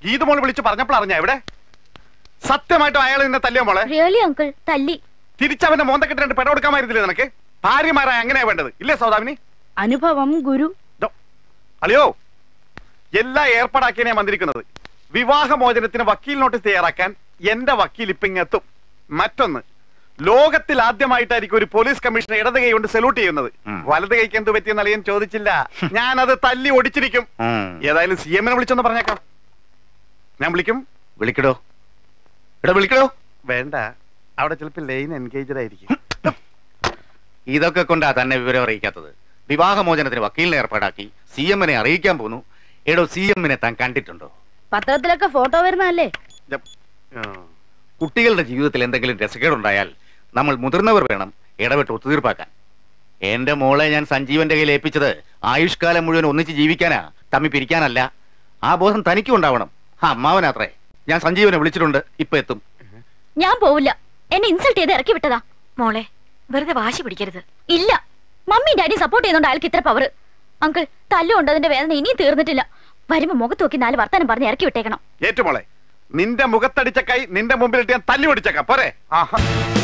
ഗീത മോള് വിളിച്ച് പറഞ്ഞപ്പോൾ അറിഞ്ഞ എവിടെ സത്യമായിട്ടും അയാൾ നിന്നെ തല്ലിയോ മോളെ റിയലി അങ്കിൾ തല്ലി തിരിച്ചവന്റെ മോന്തക്കെട്ട് രണ്ട് പെട കൊടുക്കാമായിരുന്നില്ലേ നിനക്ക് ഭാര്യമാരായ അങ്ങനെയാ വേണ്ടത് ഇല്ലേ സൗദാമിനി അനുഭവം ഗുരു ദോ, അളിയോ എല്ലാം ഏർപ്പാടാക്കിയാണ് ഞാൻ വന്നിരിക്കുന്നത് വിവാഹമോചനത്തിന് വക്കീൽ നോട്ടീസ് തയ്യാറാക്കാൻ എന്റെ വക്കീൽ ഇപ്പൊ ഇങ്ങെത്തും മറ്റൊന്ന് ലോകത്തിൽ ആദ്യമായിട്ടായിരിക്കും ഒരു പോലീസ് കമ്മീഷണർ ഇടത് കൈ കൊണ്ട് സല്യൂട്ട് ചെയ്യുന്നത് ഉം. വലത് കൈക്ക് എന്ത് പറ്റിയെന്ന് അളിയൻ ചോദിച്ചില്ല ഞാൻ അത് തല്ലി ഒടിച്ചിരിക്കും ഉം. ഏതായാലും സി എമ്മിനെ വിളിച്ചൊന്ന് പറഞ്ഞേക്കാം ഞാൻ വിളിക്കും വിളിക്കടോ എടാ വിളിക്കടോ വേണ്ട അവിടെ ചിലപ്പോൾ ലൈൻ എൻഗേജഡ് ആയിരിക്കും ഇതൊക്കെ കൊണ്ടാ തന്നെ വിവരം അറിയിക്കാത്തത് വിവാഹമോചനത്തിന് വക്കീലിനെ ഏർപ്പാടാക്കി സി എമ്മിനെ അറിയിക്കാൻ പോന്നു എടോ സി എമ്മിനെ താൻ കണ്ടിട്ടുണ്ടോ പത്രത്തിലൊക്കെ ഫോട്ടോ വരുന്നതല്ലേ ജപ്. ആ. കുട്ടികളുടെ ജീവിതത്തിൽ എന്തെങ്കിലും രസക്കേടുണ്ടായാൽ നമ്മൾ മുതിർന്നവർ വേണം ഇടപെട്ട് ഒത്തുതീർപ്പാക്കാൻ എന്റെ മോളെ ഞാൻ സഞ്ജീവന്റെ കയ്യിൽ ഏൽപ്പിച്ചത് ആയുഷ്കാലം മുഴുവൻ ഒന്നിച്ച് ജീവിക്കാനാ തമ്മി പിരിക്കാനല്ല ആ ബോധം തനിക്കും ഉണ്ടാവണം ആ അമ്മാവനാത്രേ ഞാൻ സഞ്ജീവനെ വിളിച്ചിട്ടുണ്ട് ഇപ്പൊ എത്തും ഞാൻ പോവില്ല എന്നെ ഇൻസൾട്ട് ചെയ്ത് ഇറക്കി വിട്ടതാ മോളെ വെറുതെ വാശി പിടിക്കരുത് ഇല്ല മമ്മി ഡാഡി സപ്പോർട്ട് ചെയ്യുന്നുണ്ട് അയാൾക്ക് ഇത്ര പവർ അങ്കിൾ തല്ലുകൊണ്ട് അതിന്റെ വേദന ഇനിയും തീർന്നിട്ടില്ല വരുമ്പോ മുഖത്ത് നോക്കി നാല് വർത്താനം പറഞ്ഞ് ഇറക്കി വിട്ടേക്കണം ഏറ്റുമോളെ നിന്റെ മുഖത്തടിച്ച കൈ നിന്റെ മുമ്പിലിട്ട് ഞാൻ തല്ലി ഓടിച്ചേക്കാം പോരെ ആഹാ